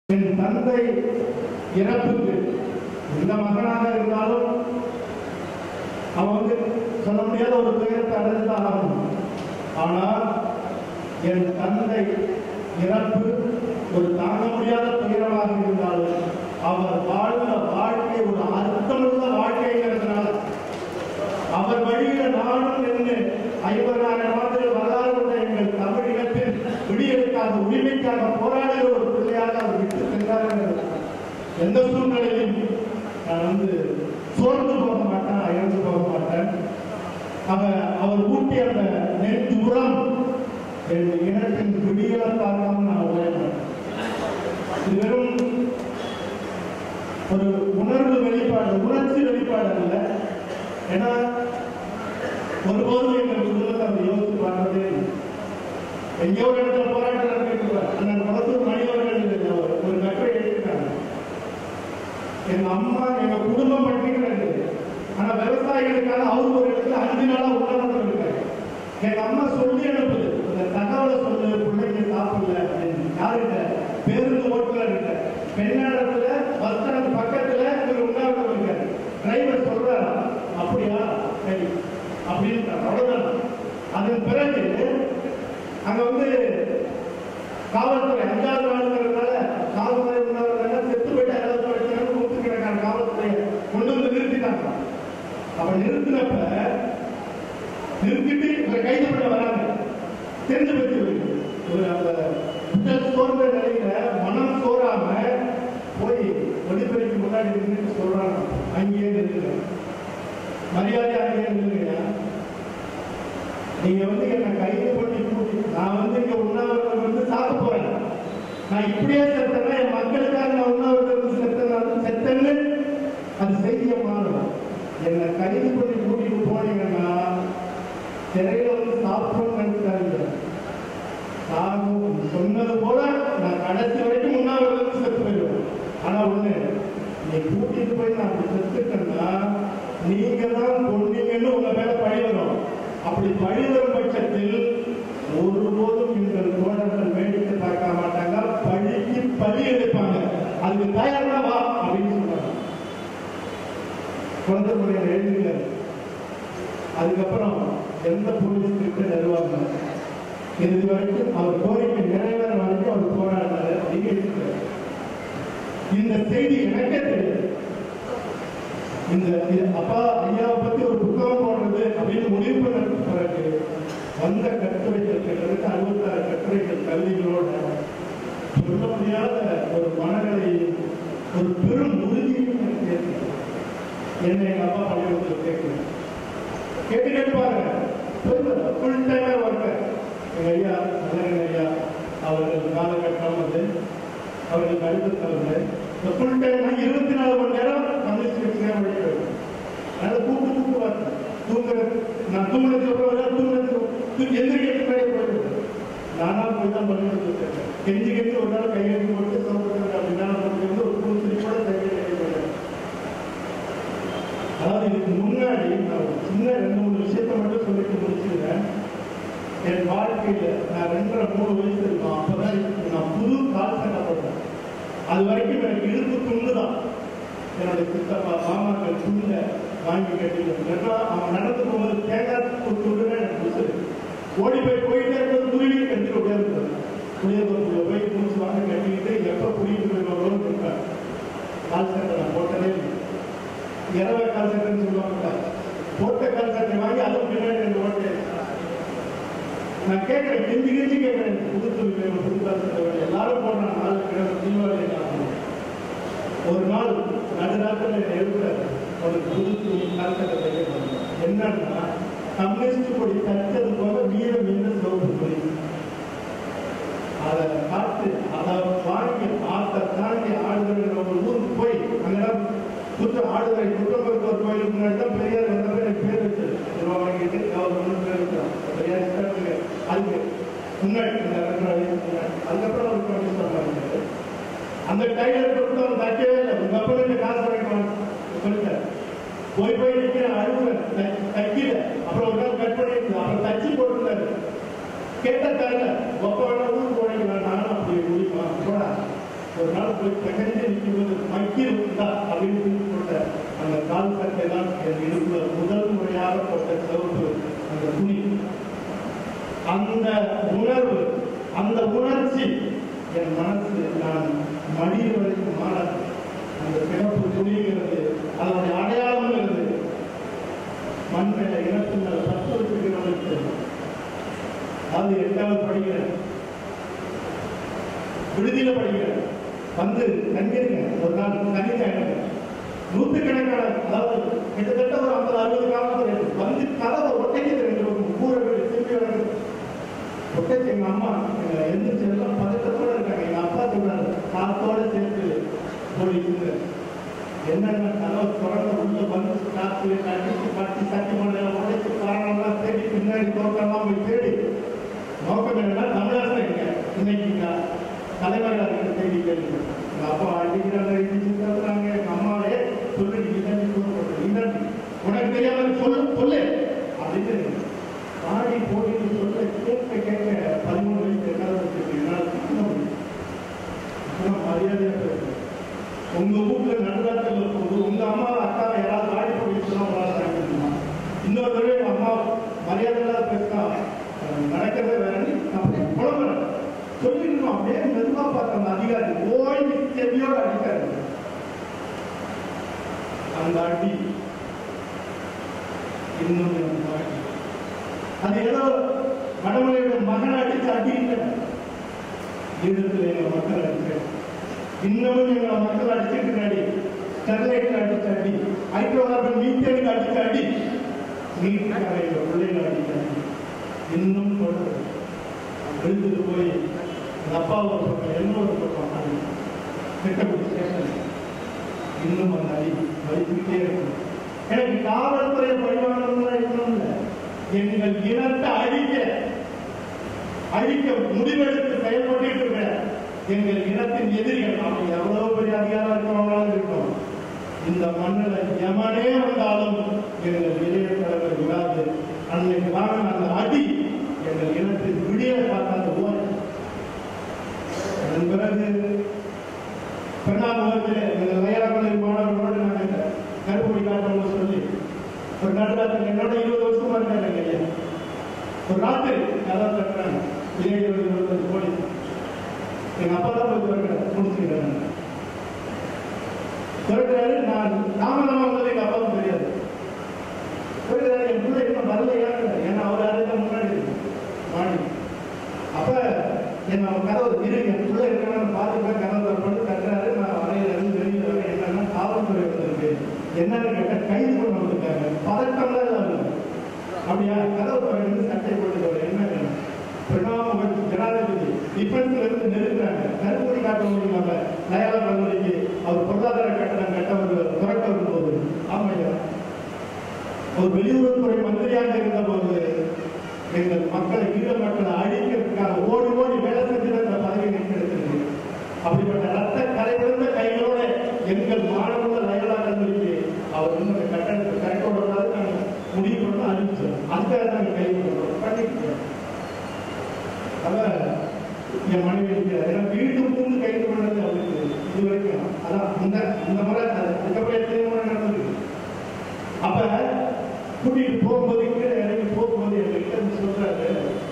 என் தந்தை இறப்புக்கு எந்த மகனாக இருந்தாலும் அவன் வந்து சொல்ல முடியாத ஒரு துயரத்தை அடைந்துதான் ஆகணும் ஆனால் என் தந்தை இறப்பு ஒரு தாங்க முடியாத துயரமாக இருந்தாலும் அவர் வாழ்ந்த வாழ்க்கை ஒரு அர்த்தமுள்ள வாழ்க்கைங்கிறதுனால அவர் வழியில நானும் நின்று ஐம்பதாயிரம் ஆண்டுகள் வரலாறு உள்ள எங்கள் தமிழ் இனத்தின் விடியலுக்காக உரிமைக்காக போராடுகிற ஒரு பிள்ளையாக அவர் விட்டு சென்றார் எந்த சூழ்நிலையிலும் நான் வந்து சோர்ந்து போக மாட்டேன் இழந்து போக மாட்டேன் அவர் அவர் ஊட்டிய அந்த நெஞ்சுரம் என் இனத்தின் விடியலை பார்க்காம நான் உழைய மாட்டேன் இது வெறும் ஒரு உணர்வு வெளிப்பாடு உணர்ச்சி வெளிப்பாடு அல்ல ஏன்னா ஒருபோதும் எங்கள் குடும்பத்தை அவர் யோசித்து பார்த்ததே இல்லை. எங்கேயோ ஒரு இடத்துல போராட்டம் நடத்திட்டு அண்ணன் குளத்தூர் மணியவர்கள் ஒரு கட்டுரை எழுதியிருக்காங்க எங்க அம்மா எங்க குடும்பம் பண்ணிக்கிறது ஆனா விவசாயிகளுக்காக அவர் ஒரு இடத்துல அஞ்சு நாளா உண்ணாவிரதம் இருக்காரு எங்க அம்மா சொல்லி அனுப்புது இந்த தகவலை சொல்லு பிள்ளைங்க சாப்பிடல அப்படின்னு யாருகிட்ட பேருந்து ஓட்டுநர் கிட்ட பெண்ணாடத்துல பஸ் ஸ்டாண்ட் பக்கத்துல ஒரு உண்ணாவிரதம் இருக்காரு டிரைவர் சொல்றாரா அப்படியா சரி அப்படின்னு அவ்வளவுதான் அதன் பிறகு அங்க வந்து காவல்துறை அஞ்சாவது நாளுங்கிறதுனால காவல்துறை உண்ணாவிரதம் செத்து போயிட்டு அறுபது வருஷம் கூப்பிட்டு கிடக்கான காவல்துறையை கொண்டு வந்து நிறுத்திட்டாங்க அவ நிறுத்தினப்ப நிறுத்திட்டு இவரை கைது பண்ண வராங்க தெரிஞ்சு வச்சு ஒரு அந்த உடல் சோர்ந்த நிலையில மனம் சோறாம போய் ஒளிபெருக்கு முன்னாடி நின்றுட்டு சொல்றாங்க அங்கேயே நிறுத்துங்க மரியாதை அங்கேயே நின்றுங்க நீங்க வந்து என்ன கைது பண்ணி கூட்டி நான் வந்து இங்க உண்ணாவிரதம் வந்து சாக்க போறேன் நான் இப்படியே செத்தேன்னா என் மக்களுக்காக நான் உண்ணாவிரதம் இருந்து செத்தேன் செத்தேன்னு அது செய்ய மாறும் என்னை கைது பண்ணி கூட்டிட்டு போனீங்கன்னா சிறையில வந்து சாப்பிடணும்னு நினைச்சாங்க நான் சொன்னது போல நான் கடைசி வரைக்கும் உண்ணாவிரதம் இருந்து செத்து போயிடுவேன் ஆனா ஒண்ணு நீ கூட்டிட்டு போய் நான் அப்படி செத்துட்டேன்னா நீங்க தான் கொண்டீங்கன்னு உங்க மேல பழி வரும் அப்படி பழி வரும் பட்சத்தில் ஒருபோதும் எங்கள் தோழர்கள் வேடிக்கை பார்க்க மாட்டாங்க பழிக்கு பழி எடுப்பாங்க அதுக்கு தயாரா வா அப்படின்னு சொன்னாங்க குழந்தை முறையில் எழுதுகிறார் அதுக்கப்புறம் எந்த போலீஸ் கிட்ட நிறுவாங்க இது வரைக்கும் அவர் கோரிக்கை நிறைவேற வரைக்கும் அவர் போராடினாரு அப்படின்னு எழுதுகிறார். இந்த செய்தி எனக்கே தெரியாது இந்த இது அப்பா ஐயாவை பத்தி ஒரு புத்தகம் போடுறது அப்படின்னு முடிவு பண்ணதுக்கு பிறகு வந்த கட்டுரைகள் கிட்டத்தட்ட அறுபத்தாறு கட்டுரைகள் கல்விகளோட சொல்ல முடியாத ஒரு மனநிலை ஒரு பெரும் உறுதியும் எனக்கு ஏற்பட்டது. என்னை எங்க அப்பா பள்ளிக்கூடத்தில் கேட்கிறேன் கேட்டு கேட்டு பாருங்க ஃபுல் டைமர் ஒர்க்கர் எங்க ஐயா நல்ல ஐயா அவர்கள் காலகட்டம் வந்து அவர்கள் கடிதம் தந்து இந்த ஃபுல் டைம் இருபத்தி நாலு மணி நேரம் கம்யூனிஸ்ட் கட்சியாக படிக்கிறது அதனால கூப்பிட்டு கூப்பிட்டு பார்த்தேன் தூங்குறது நான் தூங்குனதுக்கு அப்புறம் வர தூங்குனதுக்கு தூக்கி எந்திரிக்கிறது முன்னாடி போயிடுவேன் நானா போய் தான் பண்ணிட்டு கெஞ்சி கெஞ்சி ஒரு நாள் கையெழுத்து போட்டு சோப்பு அப்படின்னா வந்து ஒரு பூசி கூட கையெழுத்து போயிட்டேன் அதாவது இதுக்கு முன்னாடி நான் ஒரு சின்ன ரெண்டு மூணு விஷயத்த மட்டும் சொல்லிட்டு முடிச்சிருக்கேன் என் வாழ்க்கையில நான் ரெண்டரை மூணு வயசு இருக்கும் அப்பதான் இதுக்கு நான் புது கால் சட்டை போட்டேன் அது வரைக்கும் எனக்கு இடுப்பு துண்டு தான் என்னுடைய சித்தப்பா மாமாக்கள் துண்ட வாங்கி கட்டிட்டு அவன் நடந்து போகும்போது தேங்காய் துண்டுன்னு எனக்கு பிடிச்சது ஓடி போய் போயிட்டே இருக்கிறது துருவி கட்டிட்டு உடையாது குடியிருப்புக்குள்ள போய் மூச்சு வாங்க கட்டிக்கிட்டு எப்ப குடியிட்டு போய் வருவோம்னு இருப்பேன் கால் சட்டை நான் போட்டதே இல்லை இரவை கால் சட்டைன்னு சொல்லுவாங்க போட்ட கால் சட்டை வாங்கி அதுவும் பின்னாடி ரெண்டு ஓட்டை நான் கேட்கிறேன் கெஞ்சி கெஞ்சி கேட்கிறேன் புது துணி வேணும் புது கால் சட்டை வேணும் எல்லாரும் போடுறாங்க நாலு கிழமை தீபாவளி ஆகணும் ஒரு நாள் நடுராத்திரில எழுதுறாரு ஒரு புது துணி கால் சட்டை தைக்க போறாங்க. என்னன்னா கம்யூனிஸ்ட் கொடி தச்சது போக வீரம் என்ன சிவப்பு துணி அதை பார்த்து அதை வாங்கி ஆத்த தாண்டி ஆடுகிற ஒரு ஊருக்கு போய் அங்கெல்லாம் குற்ற ஆடுதுறை குற்றப்பருக்கோர் கோயிலுக்கு முன்னாடி தான் பெரியார் வந்த பேர் எனக்கு பேர் வச்சது ரூபா வாங்கிட்டு கவர்மெண்ட் பேர் வச்சான் பெரியார் ஸ்டாண்டுக்கு அதுக்கு முன்னாடி அந்த ரெண்டு வயசுக்கு முன்னாடி அதுக்கப்புறம் அவர் கம்யூனிஸ்ட் பண்ணாரு அந்த டைலர் கொடுத்து அவன் தைக்கவே இல்லை உங்க அப்பனுக்கு காசு வாங்கிக்கலாம் சொல்லிட்டார் போய் போய் நிக்கிறேன் அழுகுறேன் தை- தைக்கல அப்புறம் ஒரு நாள் கட் பண்ணிட்டு அப்புறம் தச்சு போட்டுருந்தாரு கேட்ட தரல ஒப்ப வேணா ஊருக்கு போனீங்களா நானும் அப்படி முடியுமா போடா ஒரு நாள் போய் தகஞ்சு நிற்கும்போது மக்கி இருந்தா அப்படின்னு சொல்லி போட்ட அந்த கால் சட்டை தான் என் இடுப்புல முதல் முறையாக போட்ட சிவப்பு அந்த துணி அந்த உணர்வு அந்த உணர்ச்சி என் மனசு நான் மடிய வரைக்கும் மாறாது அந்த சிறப்பு துணிங்கிறது அதனுடைய அடையாளம்ங்கிறது மண்ணை இனத்தின் மேல பத்து வச்சுக்கிறவங்களுக்கு அது எட்டாவது படிக்கிறேன் விடுதியில படிக்கிறேன் வந்து தங்கியிருக்கேன் ஒரு நாள் தனித்தாங்க நூற்றுக்கணக்கான அதாவது கிட்டத்தட்ட ஒரு ஐம்பது அறுபது காலத்துல இருக்கு. வந்து கதவை ஒட்டைக்கு ரெண்டு கூரை வீடு திரும்பி வர்றது ஒட்டைக்கு எங்க அம்மா எங்க எந்திரிச்சு எல்லாம் பதட்டத்தோட இருக்காங்க எங்க அப்பா சொல்றாரு காத்தோட சேர்த்து போயிட்டு என்னென்ன கதவை திறந்த உள்ள வந்து காத்து கட்டிச்சு பட்டி சட்டி மண்ணில் உடைச்சு காரணம்லாம் தேடி பின்னாடி தோட்டம்லாம் போய் தேடி நோக்கம் என்னன்னா தமிழரசன் எங்க இன்னைக்கு இங்க தலைவர்களாக இருக்க தேடி கேள்வி எங்க அப்பா அடிக்கிறாங்க இடிச்சு தள்ளுறாங்க எங்க அம்மாவே சொல்லு நீ இதான் சொல்லப்படுது இதான் உனக்கு தெரியாம சொல்லு சொல்லு அப்படின்னு பாடி போட்டு சொல்ல கேட்க கேட்க பதிமூணு வயசு என்னால வச்சிருக்கு என்னால் தாங்க முடியும் இப்பெல்லாம் மரியாதையா பேசுறேன் உங்க வீட்டுல நடுராத்திரில இருக்கும்போது உங்க அம்மா அக்கா யாராவது வாடி போயிட்டு உங்களால தாங்க முடியுமா இன்னொரு தடவை எங்க அம்மா மரியாதை இல்லாத பேசினா அஹ், நடக்கிறதே வேற நீ அப்படியே புலம்புறேன் சொல்லிடணும் அப்படியே மெதுவா பார்த்த அந்த அதிகாரி ஓய்வு செவியோட அடிக்காரு அந்த அடி இன்னும் எனக்கு பாக்கி. அது ஏதோ வடமொழியோட மகனை அடிச்ச அடி இல்லை ஈழத்தில் எங்க மக்கள் அடிச்சேன் இன்னமும் எங்க மக்கள் அடிச்சிட்டு அடி ஸ்டெர்லைட்ல அடிச்ச அடி ஹைட்ரோ கார்பன் மீத்தேனுக்கு அடிச்ச அடி நீட்டுக்காக எங்க பிள்ளைகள் அடிச்ச அடி இன்னும் தொடருது எழுந்துட்டு போய் எங்க அப்பா ஒரு பக்கம் என்ன ஒரு பக்கம் அடி திட்டக்குடி ஸ்டேஷன் இன்னும் அந்த அடி வலிச்சுக்கிட்டே இருக்கும் எனக்கு காவல்துறை பரிமாணம்லாம் இன்னும் இல்லை எங்கள் இனத்தை அழிக்க அழிக்க முடிவெடுத்து செயல்பட்டு இருக்கிற எங்கள் இனத்தின் எதிரிகள் நாம எவ்வளவு பெரிய அதிகாரம் இருக்கிறவங்களாலும் இருக்கோம் இந்த மண்ணில் எமனே வந்தாலும் எங்கள் இளைய தலைவர் விடாது அன்னைக்கு வாங்க அந்த அடி எங்கள் இனத்தின் விடிய பார்க்காத ஓர் அதன் பிறகு பெண்ணாமுகத்தில் எங்கள் வயலாக்கலை மாணவர்களோடு நாங்கள் கருப்பொடி காட்டணும் சொல்லி ஒரு நடுராத்திரி என்னோட இருபது வருஷமா இருக்காங்க ஐயா ஒரு ராத்திரி கதை தட்டுறாங்க ஏழு இருபது இருபது கோடி எங்க அப்பா தான் போய் திறக்கிறார் முடிச்சுக்கிறாங்க திறக்கிறாரு நான் தாமதமா வந்தது எங்க அப்பாவுக்கு தெரியாது திறக்கிறாரு என் பிள்ளை இன்னும் வரலையாங்கிறார் ஏன்னா அவர் அறையில முன்னாடி இருக்கு மாடி அப்ப என்ன அவன் கதவு இரு என் பிள்ளை இருக்கான்னு பார்த்துட்டு கதவு திறப்பட்டு தட்டுறாரு நான் அறையில இருந்து வெளியில வரேன் என்னன்னா காவல்துறை வந்திருக்கு என்னன்னு கேட்டா கைது பண்ண வந்திருக்காங்க பதட்டம் தான் இல்லாம அப்படியா கதவு திறந்து சட்டை போட்டு என்ன வேணும் பிரணாம ஜனாதிபதி டிஃபென்ஸ்ல இருந்து நெருங்குறாங்க கருப்பொடி காட்ட முடியாம நயலா கல்லூரிக்கு அவர் பொருளாதார கட்டணம் கட்ட ஒரு திறக்க வரும்போது ஆமையா ஒரு வெளியுறவுத்துறை மந்திரியாக இருந்த போது எங்கள் மக்களை ஈழ மக்களை அழிக்கிறதுக்காக ஓடி ஓடி வேலை செஞ்சு அந்த பதவி நிற்கிறது அப்படிப்பட்ட ரத்த கரைவிழுந்த கைகளோட எங்கள் மாணவர்கள் நயலா கல்லூரிக்கு அவர் இன்னும் அந்த கட்டணத்தை கரெக்ட் விடக்கூடாது நாங்கள் முடிவு பண்ணி அறிவிச்சோம் அதுக்காக நாங்கள் கை பண்ணுறோம் பண்ணிக்கிறோம் அதான் என் மனைவி இருக்கிறார் ஏன்னா வீட்டு பூந்து கைது பண்ணது அவருக்கு இது வரைக்கும் அதான் இந்த இந்த முறை அது அதுக்கப்புறம் எத்தனை முறை நடந்திருக்கு அப்ப கூட்டிட்டு போகும்போது கீழே இறங்கி போகும்போது என்கிட்ட இருந்து சொல்றாரு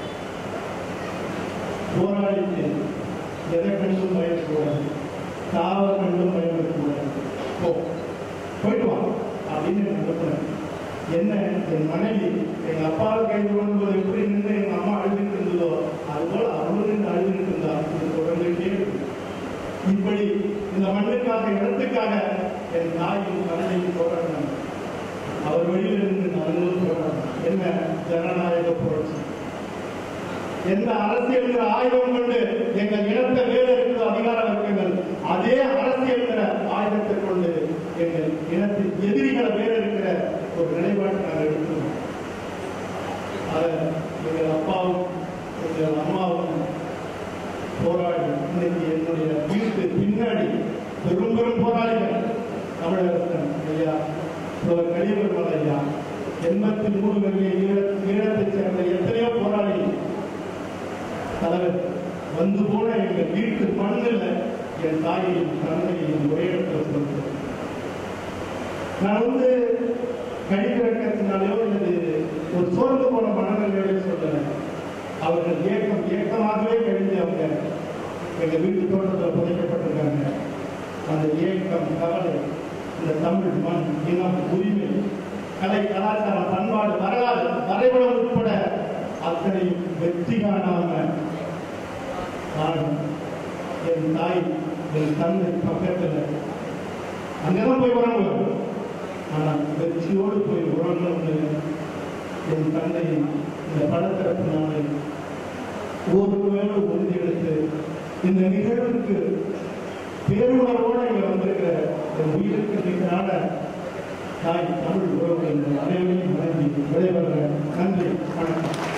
போராடிட்டு எதை கண்டும் பயப்படக்கூடாது தாவ கண்டும் பயப்படக்கூடாது போ போயிட்டு வா அப்படின்னு எனக்கு அனுப்புறேன் என்ன என் மனைவி எங்க அப்பாவை கைது பண்ணும்போது எப்படி நின்று எங்க அம்மா அழுதுட்டு இருந்ததோ அதுபோல அவளும் நின்று அழுதுட்டு இருந்தா இது தொடர்ந்துட்டே இருக்கு இப்படி இந்த மண்ணுக்காக இடத்துக்காக என் தாயும் தந்தையும் போராடினாங்க அவர் வழியில் இருந்து நாங்களும் போராடினோம் என்ன ஜனநாயக புரட்சி எந்த அரசியல் ஆயுதம் கொண்டு எங்கள் இனத்தை வேறு இருக்கிற அதிகார வர்க்கங்கள் அதே அரசியல் ஆயுதத்தை கொண்டு எங்கள் இனத்தின் எதிரிகளை வேறு இருக்கிற ஒரு நிலைப்பாட்டை நாங்கள் எடுக்கிறோம் அதை எங்கள் அப்பாவும் எங்கள் அம்மாவும் போராடி இன்னைக்கு என்னுடைய வீட்டு பின்னாடி பெரும் பெரும் போராளிகள் தமிழரசன் ஐயா புலவர் கலியபெருமாள் ஐயா எண்பத்தி மூணுகளிலே ஈழத்தைச் சேர்ந்த எத்தனையோ போராளி தலைவர் வந்து போன எங்க வீட்டு மண்ணில் என் தாயையும் தந்தையையும் ஒரே இடத்துல சொல்கிறேன் நான் வந்து கழிப்பிறக்கத்தினாலேயோ அல்லது ஒரு சோர்ந்து போன மனநிலையோட சொல்லலை அவர்கள் ஏக்கம் ஏக்கமாகவே கழிந்து அவங்க எங்க வீட்டு தோட்டத்தில் புதைக்கப்பட்டிருக்காங்க அந்த ஏக்கம் கவலை இந்த தமிழ் மண் இனம் உரிமை கலை கலாச்சாரம் பண்பாடு வரலாறு வரைபடம் உட்பட அத்தனையும் வெற்றி காணாம காரணம் என் தாய் என் தந்தை பக்கத்தில் அங்கதான் போய் உறங்குவோம் ஆனால் வெற்றியோடு போய் உறங்கணும்னு என் தந்தை இந்த படத்திறப்பு நாளில் ஒருவேளை உறுதி எடுத்து இந்த நிகழ்வுக்கு பேருணர்வோடு இங்க வந்திருக்கிற என் உயிருக்கு நிகரான தாய் தமிழ் உறவுகள் அனைவரையும் வணங்கி விடைபெற நன்றி வணக்கம்